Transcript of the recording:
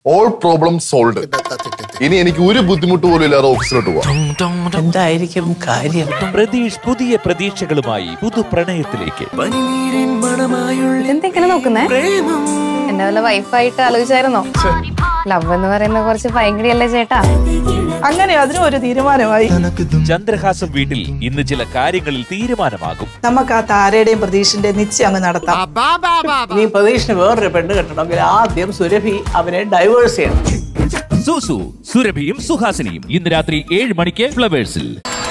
all problem sold ഇനി എനിക്ക് ഒരു ബുദ്ധിമുട്ട് പോലും ഇല്ലാതെ ഓഫീസിലോട്ട് പോവാം എന്തായിരിക്കും കാര്യം പ്രതീഷ് പുതിയ പ്രതീക്ഷകളുമായി പുതു പ്രണയത്തിലേക്ക് എന്തെങ്കിലും നോക്കുന്നേ എന്നെ വല്ല വൈഫായിട്ട് ആലോചിച്ചായിരുന്നോ ലവ് എന്ന് പറയുന്ന കുറച്ച് ഭയങ്കരയല്ലേ ചേട്ടാ അങ്ങനെ അതിനും ഒരു തീരുമാനമായി ചന്ദ്രഹാസം വീട്ടിൽ ഇന്ന് ചില കാര്യങ്ങളിൽ തീരുമാനമാകും നമുക്ക് ആ താരയുടെയും പ്രതീഷിന്റെയും നിശ്ചയം അങ്ങ് നടത്താം നീ പ്രതീക്ഷിന് വേറൊരു പെണ്ണ് കെട്ടണമെങ്കിൽ ആദ്യം സുരഭി അവനെ ഡൈവേഴ്സ് ചെയ്യണം സുസു സുരഭിയും സുഹാസിനിയും ഇന്ന് രാത്രി ഏഴ് മണിക്ക് ഫ്ലവേഴ്സിൽ